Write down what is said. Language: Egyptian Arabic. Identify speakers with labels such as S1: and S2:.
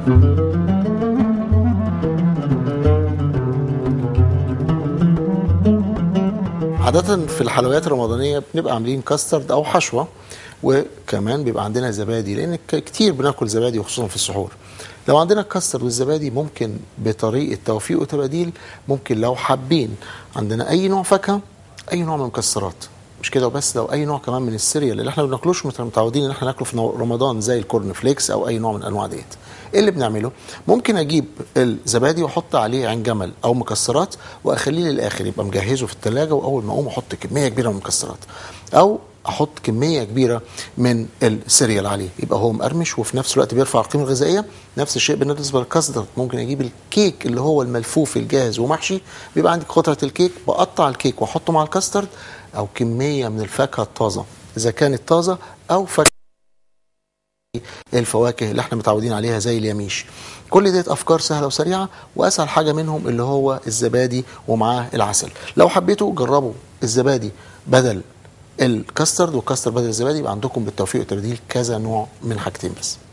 S1: عادة في الحلويات الرمضانية بنبقى عاملين كاسترد أو حشوة وكمان بيبقى عندنا زبادي لأن ك- كتير بناكل زبادي وخصوصا في السحور لو عندنا الكاسترد والزبادي ممكن بطريقة توفيق وتباديل ممكن لو حابين عندنا أي نوع فاكهة أي نوع من المكسرات مش كده وبس لو اي نوع كمان من السيريال اللي احنا ما بناكلوش مت- متعودين ان احنا ناكله في نو- رمضان زي الكورن فليكس او اي نوع من انواع ديت ايه اللي بنعمله ممكن اجيب الزبادي واحط عليه عين جمل او مكسرات واخليه للاخر يبقى مجهزه في الثلاجه واول ما اقوم احط كميه كبيره من المكسرات او احط كميه كبيره من السيريال عليه يبقى هو مقرمش وفي نفس الوقت بيرفع القيمه الغذائيه نفس الشيء بالنسبه للكاسترد ممكن اجيب الكيك اللي هو الملفوف الجاهز ومحشي بيبقى عندي قطعه الكيك بقطع الكيك واحطه مع الكاسترد او كميه من الفاكهه الطازه اذا كانت طازه او فاكهه الفواكه اللي احنا متعودين عليها زي اليميش كل ديت افكار سهله وسريعه واسهل حاجه منهم اللي هو الزبادي ومعاه العسل لو حبيتوا جربوا الزبادي بدل الكاسترد والكاسترد بدل الزبادي يبقى عندكم بالتوفيق والتبديل كذا نوع من حاجتين بس